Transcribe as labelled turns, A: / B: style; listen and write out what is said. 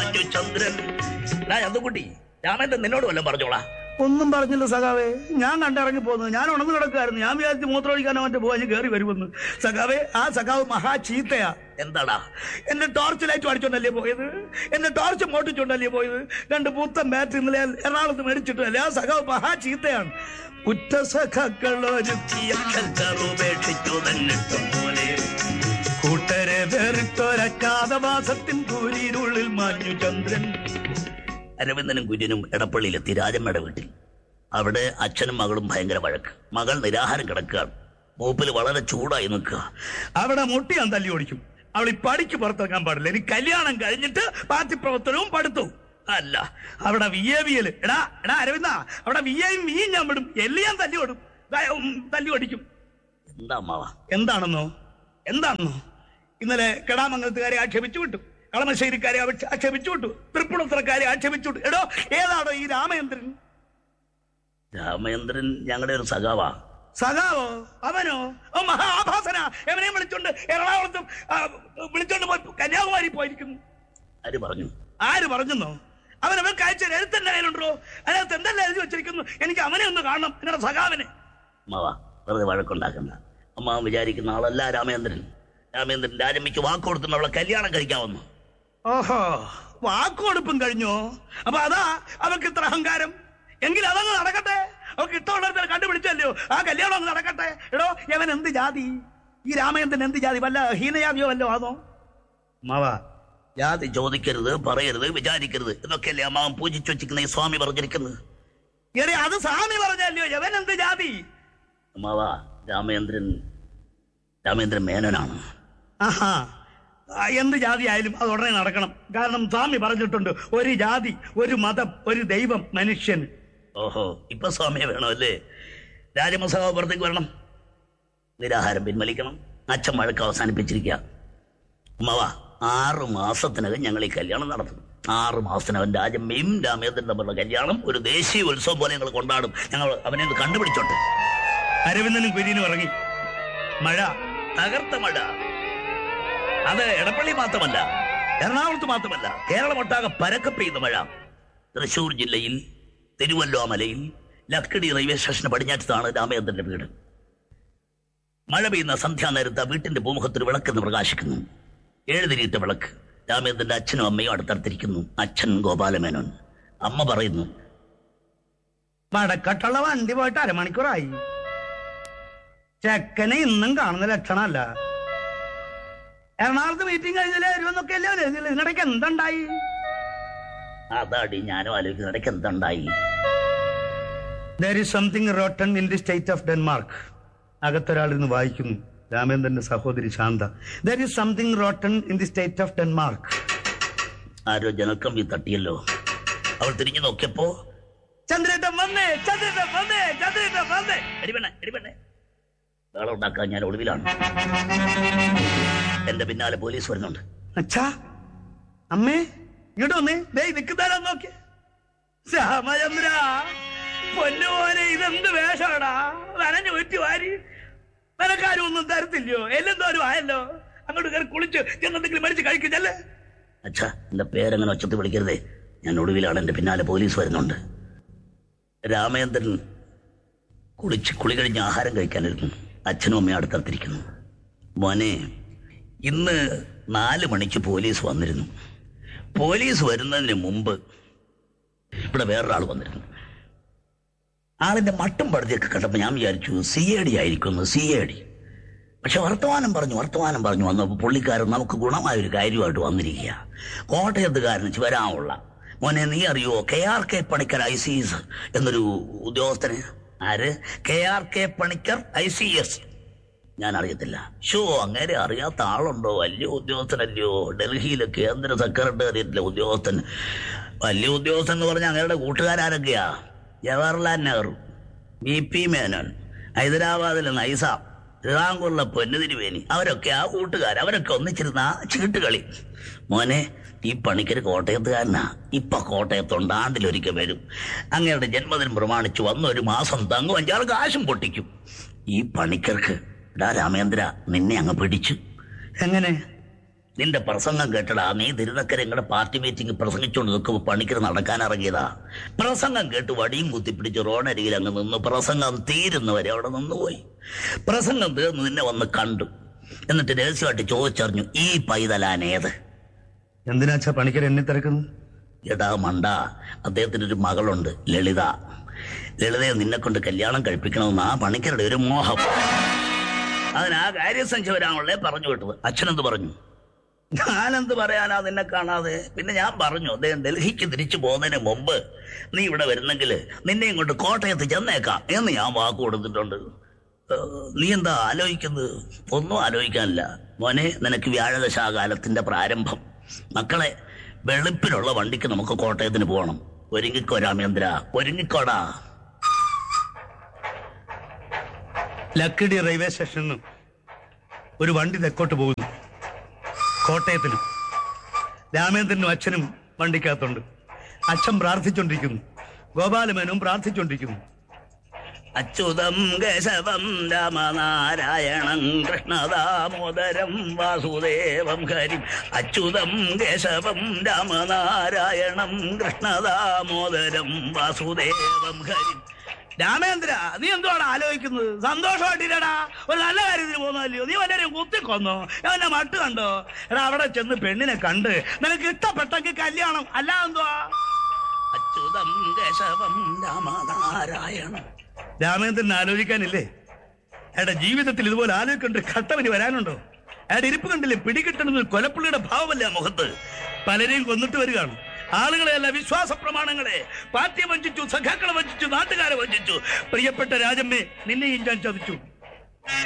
A: മാഞ്ഞു ചന്ദ്രൻ എടാ ചന്തുക്കുട്ടി രാമേന്ദ്രൻ നിന്നോട് വല്ലതും പറഞ്ഞോളാ
B: ഒന്നും പറഞ്ഞില്ല സഖാവേ ഞാൻ കണ്ടിറങ്ങി പോകുന്നത് ഞാൻ ഉണർന്നു കിടക്കായിരുന്നു ഞാൻ വിചാരിച്ച് മൂത്രമൊഴിക്കാനോ മറ്റു പോകാൻ കയറി വരുമെന്ന് സഖാവേ ആ സഖാവ് മഹാ ചീത്തയാ
A: എന്താടാ
B: എന്റെ ടോർച്ച് ലൈറ്റ് അടിച്ചോണ്ടല്ലേ പോയത് എന്റെ ടോർച്ച് മോട്ടിച്ചോണ്ടല്ലേ പോയത് രണ്ട് പുത്തൻ ബാറ്ററി ഇന്നലെ എറണാകുളത്ത് മേടിച്ചിട്ടല്ലേ ആ സഖാവ് മഹാ ചീത്തയാണ് ഉറ്റ സഖാക്കളൊരുക്കിയ
A: ഉപേക്ഷിച്ചു തന്നിട്ടും പോലെ
B: കൂട്ടരെ വേറിട്ടൊരക്കാത മാസത്തിൻ കൂരിരുള്ളിൽ മാഞ്ഞു ചന്ദ്രൻ
A: അരവിന്ദനും കുര്യനും എടപ്പള്ളിയിലെത്തി രാജമ്മയുടെ വീട്ടിൽ അവിടെ അച്ഛനും മകളും ഭയങ്കര വഴക്ക് മകൾ നിരാഹാരം കിടക്കുകയാണ് മൂപ്പിൽ വളരെ ചൂടായി നിൽക്കുക
B: അവിടെ മുട്ടി ഞാൻ തല്ലി ഓടിക്കും അവൾ ഈ പടിക്ക് പുറത്തിറങ്ങാൻ പാടില്ല ഇനി കല്യാണം കഴിഞ്ഞിട്ട് പാർട്ടി പ്രവർത്തനവും പഠിത്തവും അല്ല അവിടെ വി എ വിയൽ എടാ എടാ അരവിന്ദ അവിടെ വി എയും വിയും ഞാൻ വിടും എല്ലി ഞാൻ തല്ലി ഓടും ദാ, ഉം, തല്ലി ഓടിക്കും
A: എന്താ അമ്മാവ
B: എന്താണെന്നോ എന്താണെന്നോ ഇന്നലെ കെടാമംഗലത്തുകാരെ ആക്ഷേപിച്ചു വിട്ടു കളമശ്ശേരിക്കാരെ ആക്ഷ- ആക്ഷേപിച്ചു വിട്ടു തൃപ്പുണത്തറക്കാരെ ആക്ഷേപിച്ചു വിട്ടു എടോ ഏതാണോ ഈ രാമചന്ദ്രൻ
A: രാമചന്ദ്രൻ ഞങ്ങളുടെ ഒരു സഖാവാ
B: സഖാവോ അവനോ ഓ മഹാഭാസന എവനെയും വിളിച്ചോണ്ട് എറണാകുളത്തും ആ, വിളിച്ചോണ്ട് പോയി കന്യാകുമാരി പോയിരിക്കുന്നു
A: ആര് പറഞ്ഞു
B: ആര് പറഞ്ഞെന്നോ അവൻ അവൻ അയച്ച എഴുത്തന്റെ കയ്യിലുണ്ടോ അതിനകത്ത് എന്തെല്ലാം എഴുതി വെച്ചിരിക്കുന്നു എനിക്ക് അവനെ ഒന്ന് കാണണം നിങ്ങളുടെ സഖാവിനെ
A: അമ്മാവ വെറുതെ വഴക്കുണ്ടാക്കണ്ട അമ്മാവൻ വിചാരിക്കുന്ന ആളല്ല രാമചന്ദ്രൻ രാമചന്ദ്രൻ രാജമ്മയ്ക്ക് വാക്ക് കൊടുത്തുന്ന അവളെ കല്യാണം കഴിക്കാൻ വന്നു
B: ഓഹോ വാക്കുകൊടുപ്പും കഴിഞ്ഞോ അപ്പൊ അതാ അവർക്ക് ഇത്ര അഹങ്കാരം എങ്കിൽ അതങ്ങ് നടക്കട്ടെ അവർക്ക് ഇഷ്ടമുള്ളവരെ കണ്ടുപിടിച്ചല്ലോ ആ കല്യാണം അങ്ങ് നടക്കട്ടെ എടോ യവൻ എന്ത് ജാതി ഈ രാമചന്ദ്രൻ എന്ത് ജാതി വല്ല ഹീനജാതിയോ വല്ലോ ആണോ മാവാ
A: ജാതി ചോദിക്കരുത് പറയരുത് വിചാരിക്കരുത് എന്നൊക്കെയല്ലേ അമ്മാവൻ പൂജിച്ചു വെച്ചിരിക്കുന്ന ഈ സ്വാമി പറഞ്ഞിരിക്കുന്നത്
B: എടേ അത് സ്വാമി പറഞ്ഞല്ലോ യവൻ എന്ത് ജാതി
A: അമ്മാവ രാമചന്ദ്രൻ രാമേന്ദ്രൻ മേനോനാണ്
B: ആഹാ ആ, എന്ത് ജാതി ആയാലും അത് ഉടനെ നടക്കണം കാരണം സ്വാമി പറഞ്ഞിട്ടുണ്ട് ഒരു ജാതി ഒരു മതം ഒരു ദൈവം മനുഷ്യൻ
A: ഓഹോ ഇപ്പൊ സ്വാമിയെ വേണം അല്ലേ രാജമസഭ പുറത്തേക്ക് വരണം നിരാഹാരം പിൻവലിക്കണം അച്ഛൻ വഴക്ക് അവസാനിപ്പിച്ചിരിക്കുക അമ്മാവ ആറ് മാസത്തിനകം ഞങ്ങൾ ഈ കല്യാണം നടത്തും ആറ് മാസത്തിനകം രാജമ്മയും രാമേന്ദ്രൻ തമ്മിലുള്ള കല്യാണം ഒരു ദേശീയ ഉത്സവം പോലെ ഞങ്ങൾ കൊണ്ടാടും ഞങ്ങൾ അവനെ ഒന്ന് കണ്ടുപിടിച്ചോട്ടെ
B: അരവിന്ദനും കുര്യനും ഇറങ്ങി മഴ
A: തകർത്ത മഴ അത് എടപ്പള്ളി മാത്രമല്ല എറണാകുളത്ത് മാത്രമല്ല കേരളമൊട്ടാകെ പരക്കെ പെയ്ത മഴ തൃശൂർ ജില്ലയിൽ തിരുവല്ലോമലയിൽ ലക്കിടി റെയിൽവേ സ്റ്റേഷന് പടിഞ്ഞാറ്റത്താണ് രാമചന്ദ്രന്റെ വീട് മഴ പെയ്യുന്ന സന്ധ്യാനേരത്ത് ആ വീട്ടിന്റെ പൂമുഖത്തൊരു വിളക്കെന്ന് പ്രകാശിക്കുന്നു എഴുതിരിയിട്ട വിളക്ക് രാമേന്ദ്രന്റെ അച്ഛനും അമ്മയും അടുത്തടുത്തിരിക്കുന്നു അച്ഛൻ ഗോപാലമേനോൻ അമ്മ പറയുന്നു
B: വടക്കട്ടുള്ള വണ്ടി പോയിട്ട് അരമണിക്കൂറായി ചെക്കനെ ഇന്നും കാണുന്ന ലക്ഷണമല്ല എറണാകുളത്ത് മീറ്റിംഗ് കഴിഞ്ഞാലേ വരുമെന്നൊക്കെ അല്ലേ അവൻ എഴുതിയത് ഇതിനിടയ്ക്ക് എന്തുണ്ടായി
A: അതാടി ഞാനും ആലോചിക്കുന്ന ഇടയ്ക്ക് എന്തുണ്ടായി
B: there is something rotten in the state of Denmark അകത്തൊരാൾ ഇന്ന് വായിക്കുന്നു രാമേന്ദ്രന്റെ സഹോദരി Shantha there is something rotten in the state of Denmark
A: ആരോ ജനക്കമ്പി തട്ടിയല്ലോ അവൾ തിരിഞ്ഞു നോക്കിയപ്പോ
B: ചന്ദ്രേട്ടൻ വന്നേ ചന്ദ്രേട്ടൻ വന്നേ ചന്ദ്രേട്ടൻ വന്നേ
A: എടിപെണ്ണെ എടിപെണ്ണെ വേളം ഉണ്ടാക്കാൻ ഞാൻ ഒളിവിലാണ് എന്റെ പിന്നാലെ പോലീസ് വരുന്നുണ്ട്
B: അച്ഛാ അമ്മേ ഇങ്ങോട്ട് വന്നേ ദേ നിൽക്കുന്നാരാ നോക്കി ശ്യാമചന്ദ്ര പൊന്നുപോലെ ഇതെന്ത് വേഷമാടാ നനഞ്ഞു വെറ്റി വാരി നിനക്കാരും ഒന്നും തരത്തില്ലയോ എല്ലെന്തോരും ആയല്ലോ അങ്ങോട്ട് കയറി കുളിച്ച് ചെന്നെന്തെങ്കിലും മേടിച്ച് കഴിക്കുന്നല്ലേ
A: അച്ഛാ എന്റെ പേരെങ്ങനെ ഒച്ചത്ത് വിളിക്കരുതേ ഞാൻ ഒടുവിലാണ് എന്റെ പിന്നാലെ പോലീസ് വരുന്നുണ്ട് രാമേന്ദ്രൻ കുളിച്ച് കുളി കഴിഞ്ഞ് ആഹാരം കഴിക്കാനിരുന്നു അച്ഛനും അമ്മയും അടുത്തടുത്തിരിക്കുന്നു മോനെ ഇന്ന് നാല് മണിക്ക് പോലീസ് വന്നിരുന്നു പോലീസ് വരുന്നതിന് മുമ്പ് ഇവിടെ വേറൊരാൾ വന്നിരുന്നു ആളിന്റെ മട്ടും പടുതിയൊക്കെ കണ്ടപ്പോൾ ഞാൻ വിചാരിച്ചു സി എ ഡി ആയിരിക്കുന്നു സി എ ഡി പക്ഷെ വർത്തമാനം പറഞ്ഞു വർത്തമാനം പറഞ്ഞു വന്നപ്പോൾ പുള്ളിക്കാരൻ നമുക്ക് ഗുണമായ ഒരു കാര്യമായിട്ട് വന്നിരിക്കുക കോട്ടയത്തുകാരന് വരാനുള്ള മോനെ നീ അറിയോ K R K Panicker I C S എന്നൊരു ഉദ്യോഗസ്ഥന് ആര് K R K Panicker I C S ഞാൻ അറിയത്തില്ല ഷോ അങ്ങനെ അറിയാത്ത ആളുണ്ടോ വലിയ ഉദ്യോഗസ്ഥനല്ലയോ ഡൽഹിയിലെ കേന്ദ്ര സെക്രട്ടേറിയറ്റിലെ ഉദ്യോഗസ്ഥൻ വലിയ ഉദ്യോഗസ്ഥൻ എന്ന് പറഞ്ഞാൽ അങ്ങയുടെ കൂട്ടുകാരൊക്കെയാ ജവഹർലാൽ നെഹ്റു ബി പി മേനോൻ ഹൈദരാബാദിലെ നൈസാം ശ്രീറാങ്കൂറിലെ പൊന്നുതിരുവേനി അവരൊക്കെ ആ കൂട്ടുകാർ അവരൊക്കെ ഒന്നിച്ചിരുന്ന ആ ചീട്ടുകളി മോനെ ഈ പണിക്കര് കോട്ടയത്തുകാരനാ ഇപ്പൊ കോട്ടയത്തുണ്ട് ആണ്ടിലൊരിക്കൽ വരും അങ്ങയുടെ ജന്മദിനം പ്രമാണിച്ച് വന്ന ഒരു മാസം തങ്ങും അഞ്ചാറ് കാശും പൊട്ടിക്കും ഈ പണിക്കർക്ക് ഡാ രാമേന്ദ്ര നിന്നെ അങ്ങ് പിടിച്ചു
B: എങ്ങനെ
A: നിന്റെ പ്രസംഗം കേട്ടടാ നീ തിരുനക്കര നിങ്ങളുടെ പാർട്ടി മീറ്റിംഗ് പ്രസംഗിച്ചുകൊണ്ട് നിൽക്കുമ്പോൾ പണിക്കർ നടക്കാൻ ഇറങ്ങിയതാ പ്രസംഗം കേട്ട് വടിയും കുത്തിപ്പിടിച്ച് റോഡരികിൽ അങ്ങ് നിന്ന് പ്രസംഗം തീരുന്നവരെ അവിടെ നിന്നുപോയി പ്രസംഗം തീർന്ന് നിന്നെ വന്ന് കണ്ടു എന്നിട്ട് രഹസ്യമായിട്ട് ചോദിച്ചറിഞ്ഞു ഈ പൈതലാനേത്
B: എന്തിനാച്ചാ പണിക്കർ എന്നെ തിരക്കുന്നത്
A: എടാ മണ്ട അദ്ദേഹത്തിന് ഒരു മകളുണ്ട് ലളിത ലളിതയെ നിന്നെ കൊണ്ട് കല്യാണം കഴിപ്പിക്കണമെന്ന് ആ പണിക്കരുടെ ഒരു മോഹം അതിന് ആ കാര്യസംഖ്യ വരാനുള്ളേ പറഞ്ഞു വിട്ടത് അച്ഛനെന്ത് പറഞ്ഞു ഞാനെന്ത് പറയാനാ നിന്നെ കാണാതെ പിന്നെ ഞാൻ പറഞ്ഞു അദ്ദേഹം ഡൽഹിക്ക് തിരിച്ചു പോകുന്നതിന് മുമ്പ് നീ ഇവിടെ വരുന്നെങ്കിൽ നിന്നെയും കൊണ്ട് കോട്ടയത്ത് ചെന്നേക്കാം എന്ന് ഞാൻ വാക്ക് കൊടുത്തിട്ടുണ്ട് ഏഹ്, നീ എന്താ ആലോചിക്കുന്നത് ഒന്നും ആലോചിക്കാനില്ല മോനെ നിനക്ക് വ്യാഴദശാകാലത്തിന്റെ പ്രാരംഭം മക്കളെ വെളുപ്പിലുള്ള വണ്ടിക്ക് നമുക്ക് കോട്ടയത്തിന് പോകണം ഒരുങ്ങിക്കോ രാമേന്ദ്ര ഒരുങ്ങിക്കോടാ
B: ലക്കിടി റെയിൽവേ സ്റ്റേഷനിൽ നിന്ന് ഒരു വണ്ടി തെക്കോട്ട് പോകുന്നു കോട്ടയത്തിന് രാമേന്ദ്രനും അച്ഛനും വണ്ടിക്കകത്തുണ്ട് അച്ഛൻ പ്രാർത്ഥിച്ചുകൊണ്ടിരിക്കുന്നു ഗോപാലമേനും പ്രാർത്ഥിച്ചുകൊണ്ടിരിക്കുന്നു
A: അച്യുതം കേശവം രാമനാരായണം കൃഷ്ണദാമോദരം വാസുദേവം ഹരിം അച്യുതം കേശവം രാമനാരായണം കൃഷ്ണദാമോദരം വാസുദേവം ഹരിം
B: രാമേന്ദ്ര നീ എന്തുവാണ് ആലോചിക്കുന്നത് സന്തോഷമായിട്ടില്ലടാ ഒരു നല്ല കാര്യത്തിന് പോകുന്നതല്ലയോ നീ വല്ലവരെയും കുത്തിക്കൊന്നോ അവന്റെ മട്ട് കണ്ടോ എടാ അവിടെ ചെന്ന് പെണ്ണിനെ കണ്ട് നിനക്ക് ഇഷ്ടപ്പെട്ടെങ്കിൽ കല്യാണം അല്ല എന്തുവാ
A: അച്യുതം കേശവം രാമനാരായണം
B: രാമേന്ദ്രൻ ആലോചിക്കാനില്ലേ എടാ ജീവിതത്തിൽ ഇതുപോലെ ആലോചിക്കേണ്ട ഒരു ഘട്ടമിനി വരാനുണ്ടോ അയാളുടെ ഇരിപ്പ് കണ്ടില്ലേ പിടികിട്ടണമെന്ന് കൊലപ്പുള്ളിയുടെ ഭാവമല്ല ആ മുഖത്ത് പലരെയും കൊന്നിട്ട് വരികയാണ് ആളുകളെയല്ല വിശ്വാസ പ്രമാണങ്ങളെ പാർട്ടിയെ വഞ്ചിച്ചു സഖാക്കളെ വഞ്ചിച്ചു നാട്ടുകാരെ വഞ്ചിച്ചു പ്രിയപ്പെട്ട രാജമ്മേ നിന്നെയും ഞാൻ ചതിച്ചു